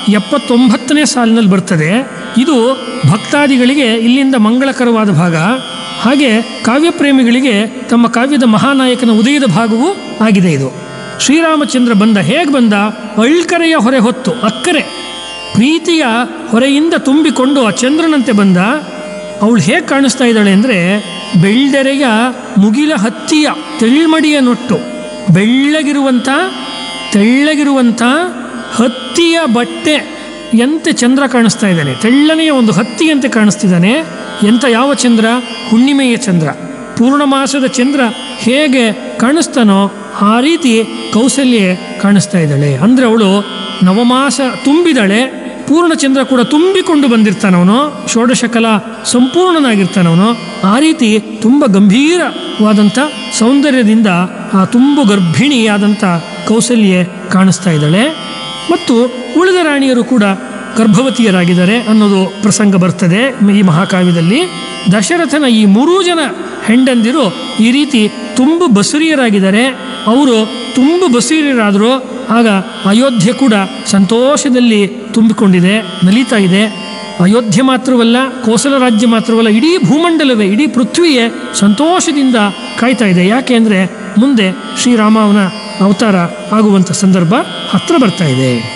ಎಪ್ಪತ್ತೊಂಬತ್ತನೇ ಸಾಲಿನಲ್ಲಿ ಬರ್ತದೆ ಇದು ಭಕ್ತಾದಿಗಳಿಗೆ ಇಲ್ಲಿಂದ ಮಂಗಳಕರವಾದ ಭಾಗ ಹಾಗೆ ಕಾವ್ಯಪ್ರೇಮಿಗಳಿಗೆ ತಮ್ಮ ಕಾವ್ಯದ ಮಹಾನಾಯಕನ ಉದಯದ ಭಾಗವೂ ಆಗಿದೆ ಇದು ಶ್ರೀರಾಮಚಂದ್ರ ಬಂದ ಹೇಗೆ ಬಂದ ಅಳ್ಕರೆಯ ಹೊರೆ ಹೊತ್ತು ಅಕ್ಕರೆ ಪ್ರೀತಿಯ ಹೊರೆಯಿಂದ ತುಂಬಿಕೊಂಡು ಆ ಚಂದ್ರನಂತೆ ಬಂದ ಅವಳು ಹೇಗೆ ಕಾಣಿಸ್ತಾ ಇದ್ದಾಳೆ ಅಂದರೆ ಬೆಳ್ಳೆರೆಯ ಮುಗಿಲ ಹತ್ತಿಯ ತೆಳ್ಮಡಿಯ ನೊಟ್ಟು ಬೆಳ್ಳಗಿರುವಂಥ ತೆಳ್ಳಗಿರುವಂಥ ಹತ್ತಿಯ ಬಟ್ಟೆ ಎಂತೆ ಚಂದ್ರ ಕಾಣಿಸ್ತಾ ಇದ್ದಾನೆ ತೆಳ್ಳನೆಯ ಒಂದು ಹತ್ತಿಯಂತೆ ಕಾಣಿಸ್ತಿದ್ದಾನೆ ಎಂಥ ಯಾವ ಚಂದ್ರ ಹುಣ್ಣಿಮೆಯ ಚಂದ್ರ ಪೂರ್ಣಮಾಸದ ಚಂದ್ರ ಹೇಗೆ ಕಾಣಿಸ್ತಾನೋ ಆ ರೀತಿ ಕೌಸಲ್ಯೆ ಕಾಣಿಸ್ತಾ ಇದ್ದಾಳೆ ಅಂದರೆ ಅವಳು ನವಮಾಸ ತುಂಬಿದಾಳೆ ಪೂರ್ಣಚಂದ್ರ ಕೂಡ ತುಂಬಿಕೊಂಡು ಬಂದಿರ್ತಾನವನು ಷೋಡಶಕಲಾ ಸಂಪೂರ್ಣನಾಗಿರ್ತಾನವನು ಆ ರೀತಿ ತುಂಬ ಗಂಭೀರವಾದಂಥ ಸೌಂದರ್ಯದಿಂದ ಆ ತುಂಬು ಗರ್ಭಿಣಿಯಾದಂಥ ಕೌಸಲ್ಯೆ ಕಾಣಿಸ್ತಾ ಇದ್ದಾಳೆ ಮತ್ತು ಉಳಿದ ರಾಣಿಯರು ಕೂಡ ಗರ್ಭವತಿಯರಾಗಿದ್ದಾರೆ ಅನ್ನೋದು ಪ್ರಸಂಗ ಬರ್ತದೆ ಈ ಮಹಾಕಾವ್ಯದಲ್ಲಿ ದಶರಥನ ಈ ಮೂರೂ ಜನ ಹೆಂಡಂದಿರು ಈ ರೀತಿ ತುಂಬು ಬಸುರಿಯರಾಗಿದ್ದಾರೆ ಅವರು ತುಂಬು ಬಸುರಿಯರಾದರು ಆಗ ಅಯೋಧ್ಯೆ ಕೂಡ ಸಂತೋಷದಲ್ಲಿ ತುಂಬಿಕೊಂಡಿದೆ ನಲೀತಾ ಇದೆ ಅಯೋಧ್ಯೆ ಮಾತ್ರವಲ್ಲ ಕೋಸಲ ರಾಜ್ಯ ಮಾತ್ರವಲ್ಲ ಇಡೀ ಭೂಮಂಡಲವೇ ಇಡೀ ಪೃಥ್ವಿಯೇ ಸಂತೋಷದಿಂದ ಕಾಯ್ತಾ ಇದೆ ಯಾಕೆ ಅಂದರೆ ಮುಂದೆ ಶ್ರೀರಾಮನ ಅವತಾರ ಆಗುವಂಥ ಸಂದರ್ಭ ಹತ್ರ ಬರ್ತಾ ಇದೆ